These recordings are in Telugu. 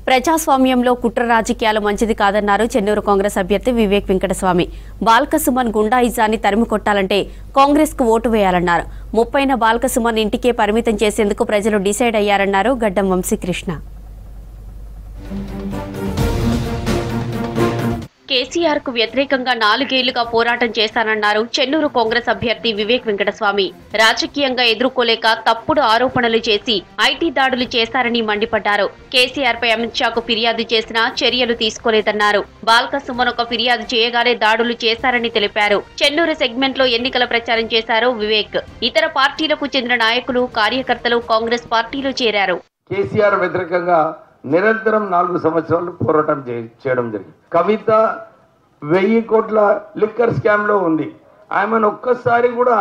ప్రజాస్వామ్యంలో కుట్ర రాజకీయాలు మంచిది కాదన్నారు చెన్నూరు కాంగ్రెస్ అభ్యర్థి వివేక్ వెంకటస్వామి బాల్క సుమన్ గుండాయిజాన్ని తరిమి కొట్టాలంటే కాంగ్రెస్ కు ఓటు వేయాలన్నారు ముప్పైన బాల్క సుమన్ ఇంటికే పరిమితం చేసేందుకు ప్రజలు డిసైడ్ అయ్యారన్నారు గడ్డం వంశీకృష్ణ కేసీఆర్ కు వ్యతిరేకంగా నాలుగేళ్లుగా పోరాటం చేశానన్నారు చెన్నూరు కాంగ్రెస్ అభ్యర్థి వివేక్ వెంకటస్వామి రాజకీయంగా ఎదుర్కోలేక తప్పుడు ఆరోపణలు చేసి ఐటీ దాడులు చేశారని మండిపడ్డారు కేసీఆర్ పై అమిత్ షాకు ఫిర్యాదు చేసినా చర్యలు తీసుకోలేదన్నారు బాల్క సుమన్ ఒక ఫిర్యాదు చేయగానే దాడులు చేశారని తెలిపారు చెన్నూరు సెగ్మెంట్ లో ఎన్నికల ప్రచారం చేశారు వివేక్ ఇతర పార్టీలకు చెందిన నాయకులు కార్యకర్తలు కాంగ్రెస్ పార్టీలో చేరారు కేసీఆర్ వ్యతిరేకంగా నిరంతరం నాలుగు సంవత్సరాలు పోరాటం చే- చేయడం జరిగింది కవిత వెయ్యి కోట్ల లిక్కర్ స్కామ్ లో ఉంది ఆమెను ఒక్కసారి కూడా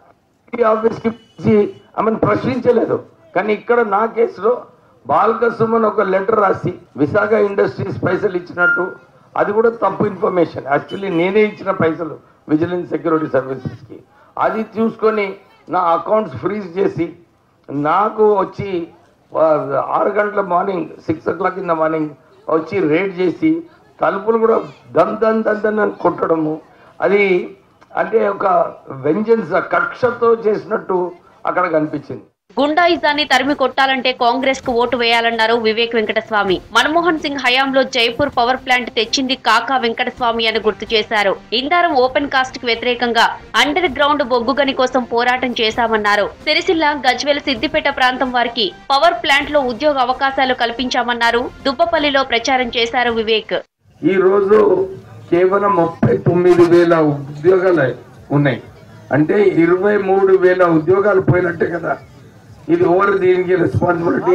ఈ ఆఫీస్కి పిలిచి ఆమెను ప్రశ్నించలేదు కానీ ఇక్కడ నా కేసులో బాల్క సుమన్ ఒక లెటర్ రాసి విశాఖ ఇండస్ట్రీస్ పైసలు ఇచ్చినట్టు అది కూడా తప్పు ఇన్ఫర్మేషన్ యాక్చువల్లీ నేనే ఇచ్చిన పైసలు విజిలెన్స్ సెక్యూరిటీ సర్వీసెస్కి అది చూసుకొని నా అకౌంట్స్ ఫ్రీజ్ చేసి నాకు వచ్చి ఆ, ఆరు గంటల morning six o'clock in the morning వచ్చి రేడ్ చేసి తలుపులు కూడా దన్ దన్ దన్ దన్ అని కొట్టడము అది అంటే ఒక వెంజన్స్ కక్షతో చేసినట్టు అక్కడ కనిపించింది గుండాయిజాన్ని తరిమి కొట్టాలంటే కాంగ్రెస్ కు ఓటు వేయాలన్నారు వివేక్ వెంకటస్వామి మన్మోహన్ సింగ్ హయాంలో జైపూర్ పవర్ ప్లాంట్ తెచ్చింది కాకా వెంకటస్వామి అని గుర్తు చేశారు ఇందారం ఓపెన్ కాస్ట్ కు వ్యతిరేకంగా అండర్ గ్రౌండ్ బొగ్గుగని కోసం పోరాటం చేశామన్నారు సిరిసిల్ల గజ్వేల్ సిద్దిపేట ప్రాంతం వారికి పవర్ ప్లాంట్ లో ఉద్యోగ అవకాశాలు కల్పించామన్నారు దుబ్బపల్లిలో ప్రచారం చేశారు వివేక్ ఈ రోజు కేవలం ముప్పై తొమ్మిది వేల ఉద్యోగాలు ఉన్నాయి అంటే ఇరవై మూడు వేల ఉద్యోగాలు పోయినట్టే కదా ఇది ఓవర్ దీనికి రెస్పాన్సిబిలిటీ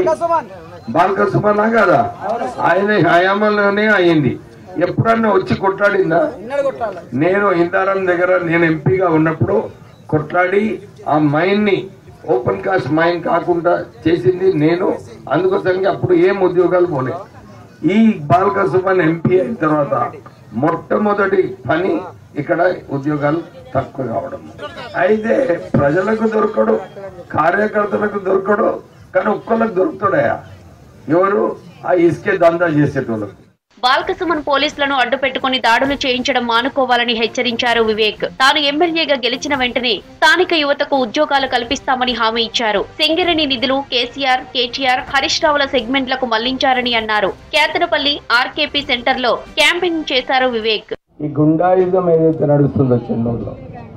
బాలక సుమనా కదా ఆయన హయాంలోనే అయింది ఎప్పుడన్నా వచ్చి కొట్లాడిందా నేను ఇందారం దగ్గర నేను ఎంపీగా ఉన్నప్పుడు కొట్లాడి ఆ మైన్ ని ఓపెన్ కాస్ట్ మైన్ కాకుండా చేసింది నేను అందుకోసంగా అప్పుడు ఏం ఉద్యోగాలు పోలే ఈ బాలక సుమన్ ఎంపీ అయిన తర్వాత మొట్టమొదటి పని ఇక్కడ ఉద్యోగాలు తక్కువ కావడం అయితే ప్రజలకు దొరకడు కార్యకర్తలకు దొరకడు కానీ ఒక్కళ్ళకి దొరుకుతాడయా ఎవరు ఆ ఇసుకే దందా చేసేటోళ్ళకి బాల్కసుమన్ పోలీసులను అడ్డుపెట్టుకుని దాడులు చేయించడం మానుకోవాలని హెచ్చరించారు వివేక్ తాను ఎమ్మెల్యేగా గెలిచిన వెంటనే స్థానిక యువతకు ఉద్యోగాలు కల్పిస్తామని హామీ ఇచ్చారు సింగరేణి నిధులు కేసీఆర్ కేటీఆర్ హరీష్ రావుల సెగ్మెంట్లకు మళ్లించారని అన్నారు కేతనపల్లి ఆర్కేపీ సెంటర్ లో క్యాంపెయిన్ చేశారు వివేక్ ఈ గుండాయిజం ఏదైతే నడుస్తుందో చెన్నూరులో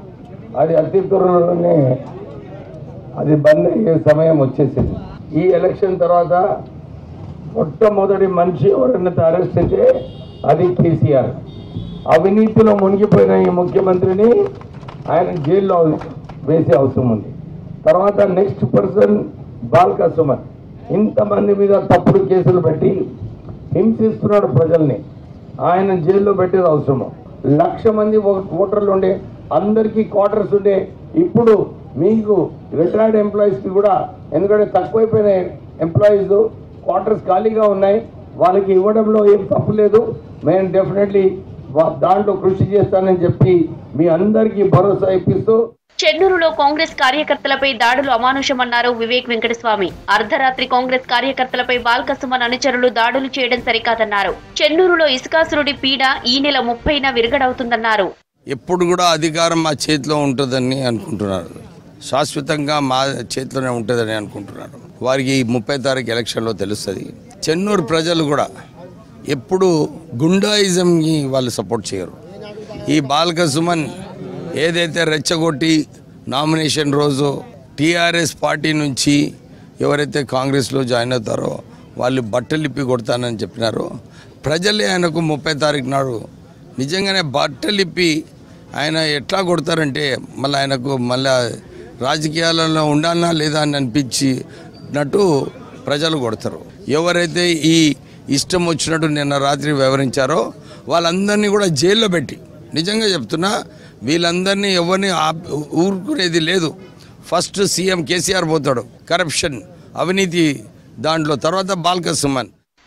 అది అతి త్వరలోనే అది బంద్ అయ్యే సమయం వచ్చేసింది ఈ ఎలక్షన్ తర్వాత మొట్టమొదటి మనిషి ఎవరైనా అరెస్ట్ అయితే అది కేసీఆర్ అవినీతిలో మునిగిపోయిన ఈ ముఖ్యమంత్రిని ఆయన జైల్లో వేసే అవసరం ఉంది తర్వాత నెక్స్ట్ పర్సన్ బాల్కా సుమన్ ఇంతమంది మీద తప్పుడు కేసులు పెట్టి హింసిస్తున్నాడు ప్రజల్ని ఆయన జైల్లో పెట్టేది అవసరము లక్ష మంది ఓ- ఓటర్లు ఉండే అందరికీ క్వార్టర్స్ ఉండే ఇప్పుడు మీకు రిటైర్డ్ ఎంప్లాయీస్కి కూడా ఎందుకంటే తక్కువైపోయిన ఎంప్లాయీస్ క్వార్టర్స్ ఖాళీగా ఉన్నాయి వాళ్ళకి ఇవ్వడంలో ఏం తప్పు లేదు మేము డెఫినెట్లీ దాంట్లో కృషి చేస్తానని చెప్పి మీ అందరికీ భరోసా ఇప్పిస్తూ చెన్నూరులో కాంగ్రెస్ కార్యకర్తలపై దాడులు అమానుషమన్నారు వివేక్ వెంకటస్వామి అర్ధరాత్రి కాంగ్రెస్ కార్యకర్తలపై బాల్కసుమన్ అనుచరులు దాడులు చేయడం సరికాదన్నారు చెన్నూరులో ఇసుకాసురుడి పీడ ఈ నెల ముప్పైన విరగడవుతుందన్నారు ఎప్పుడు కూడా అధికారం మా చేతిలో ఉంటుందని అనుకుంటున్నారు శాశ్వతంగా మా చేతిలోనే ఉంటుందని అనుకుంటున్నారు వారికి ఈ ముప్పై తారీఖు ఎలక్షన్లో తెలుస్తుంది చెన్నూరు ప్రజలు కూడా ఎప్పుడు గుండాయిజంని వాళ్ళు సపోర్ట్ చేయరు ఈ బాలక సుమన్ ఏదైతే రెచ్చగొట్టి నామినేషన్ రోజు టీఆర్ఎస్ పార్టీ నుంచి ఎవరైతే కాంగ్రెస్లో జాయిన్ అవుతారో వాళ్ళు బట్టలిప్పి కొడతానని చెప్పినారో ప్రజలే ఆయనకు ముప్పై తారీఖు నాడు నిజంగానే బట్టలిప్పి ఆయన ఎట్లా కొడతారంటే మళ్ళీ ఆయనకు మళ్ళీ రాజకీయాలలో ఉండాలనా లేదా అని అనిపించినట్టు ప్రజలు కొడతారు ఎవరైతే ఈ ఇష్టం వచ్చినట్టు నిన్న రాత్రి వివరించారో వాళ్ళందరినీ కూడా జైల్లో పెట్టి నిజంగా చెప్తున్నా వీళ్ళందరినీ ఎవరిని ఆప్- ఊరుకునేది లేదు ఫస్ట్ సీఎం కేసీఆర్ పోతాడు కరప్షన్ అవినీతి దాంట్లో తర్వాత బాల్క సుమన్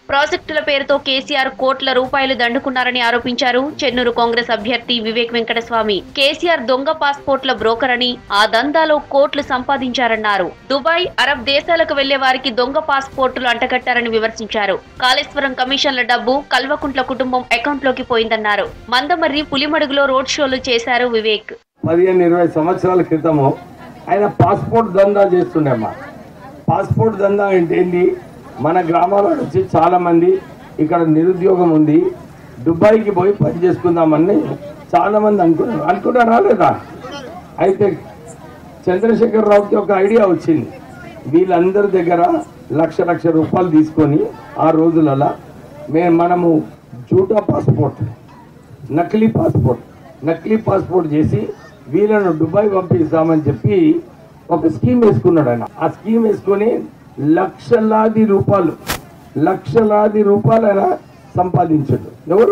ప్రాజెక్టుల పేరుతో కేసీఆర్ కోట్ల రూపాయలు దండుకున్నారని ఆరోపించారు చెన్నూరు కాంగ్రెస్ అభ్యర్థి వివేక్ వెంకటస్వామి కేసీఆర్ దొంగ పాస్పోర్ట్ల బ్రోకర్ అని ఆ దందాలో కోట్లు సంపాదించారన్నారు దుబాయ్ అరబ్ దేశాలకు వెళ్లే వారికి దొంగ పాస్పోర్టులు అంటగట్టారని విమర్శించారు కాళేశ్వరం కమిషన్ల డబ్బు కల్వకుంట్ల కుటుంబం అకౌంట్లోకి పోయిందన్నారు మందమర్రి పులిమడుగులో రోడ్ షోలు చేశారు వివేక్ పదిహేను ఇరవై సంవత్సరాల క్రితము ఆయన పాస్పోర్ట్ దందా చేస్తుండేమ్మా పాస్పోర్ట్ దందా అంటే ఏంటి మన గ్రామాల నుంచి చాలా మంది ఇక్కడ నిరుద్యోగం ఉంది దుబాయ్కి పోయి పని చేసుకుందామని చాలా మంది అనుకున్నారు అనుకున్నారా లేదా అయితే చంద్రశేఖర్ రావుకి ఒక ఐడియా వచ్చింది వీళ్ళందరి దగ్గర లక్ష లక్ష రూపాయలు తీసుకొని ఆ రోజులలో మేము మనము జూటా పాస్పోర్ట్ నకిలీ పాస్పోర్ట్ నకిలీ పాస్పోర్ట్ చేసి వీళ్ళను దుబాయ్ పంపిస్తామని చెప్పి ఒక స్కీమ్ వేసుకున్నాడు ఆయన ఆ స్కీమ్ వేసుకొని లక్షలాది రూపాయలు లక్షలాది రూపాయలు ఆయన సంపాదించాడు ఎవరు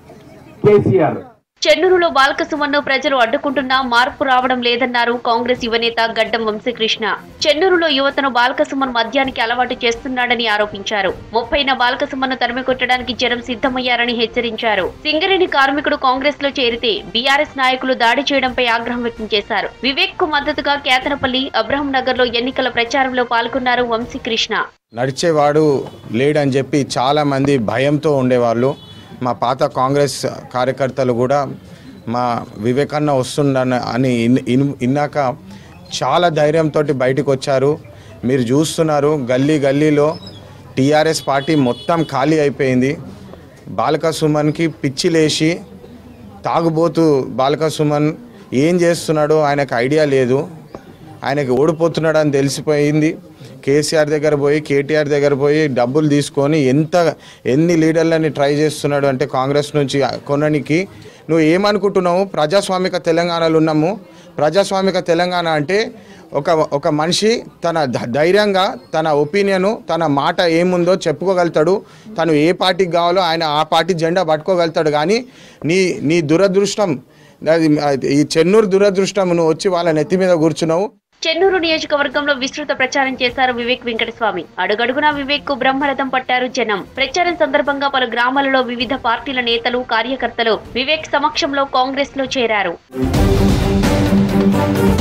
కేసీఆర్ చెన్నూరులో బాలకసుమన్ను ప్రజలు అడ్డుకుంటున్నా మార్పు రావడం లేదన్నారు కాంగ్రెస్ యువనేత గడ్డం వంశీకృష్ణ చెన్నూరులో యువతను బాలకసుమన్ మద్యానికి అలవాటు చేస్తున్నాడని ఆరోపించారు ముప్పైన బాలకసుమన్ను తరిమి కొట్టడానికి జనం సిద్ధమయ్యారని హెచ్చరించారు సింగరేణి కార్మికుడు కాంగ్రెస్ లో చేరితే బీఆర్ఎస్ నాయకులు దాడి చేయడంపై ఆగ్రహం వ్యక్తం చేశారు వివేక్ కు మద్దతుగా కేతనపల్లి అబ్రహం నగర్ లో ఎన్నికల ప్రచారంలో పాల్గొన్నారు వంశీకృష్ణ నడిచేవాడు లేడని చెప్పి చాలామంది భయంతో ఉండేవాళ్ళు మా పాత కాంగ్రెస్ కార్యకర్తలు కూడా మా వివేకన్న వస్తుండని అని ఇన్- ఇన్- ఇన్నాక చాలా ధైర్యంతో బయటకు వచ్చారు మీరు చూస్తున్నారు గల్లీ గల్లీలో టీఆర్ఎస్ పార్టీ మొత్తం ఖాళీ అయిపోయింది బాలక సుమన్కి పిచ్చి లేచి తాగుబోతు బాలక సుమన్ ఏం చేస్తున్నాడో ఆయనకు ఐడియా లేదు ఆయనకి ఓడిపోతున్నాడు అని తెలిసిపోయింది కేసీఆర్ దగ్గర పోయి కేటీఆర్ దగ్గర పోయి డబ్బులు తీసుకొని ఎంత ఎన్ని లీడర్లని ట్రై చేస్తున్నాడు అంటే కాంగ్రెస్ నుంచి కొనడానికి నువ్వు ఏమనుకుంటున్నావు ప్రజాస్వామిక తెలంగాణలో ఉన్నాము ప్రజాస్వామిక తెలంగాణ అంటే ఒక ఒక మనిషి తన ధ- ధైర్యంగా తన ఒపీనియను తన మాట ఏముందో చెప్పుకోగలుగుతాడు తను ఏ పార్టీకి కావాలో ఆయన ఆ పార్టీ జెండా పట్టుకోగలుగుతాడు కానీ నీ నీ దురదృష్టం అది ఈ చెన్నూరు దురదృష్టం నువ్వు వచ్చి వాళ్ళ నెత్తి మీద కూర్చున్నావు చెన్నూరు నియోజకవర్గంలో విస్తృత ప్రచారం చేశారు వివేక్ వెంకటస్వామి అడుగడుగునా వివేక్ కు బ్రహ్మరథం పట్టారు జనం ప్రచారం సందర్భంగా పలు గ్రామాలలో వివిధ పార్టీల నేతలు కార్యకర్తలు వివేక్ సమక్షంలో కాంగ్రెస్ లో చేరారు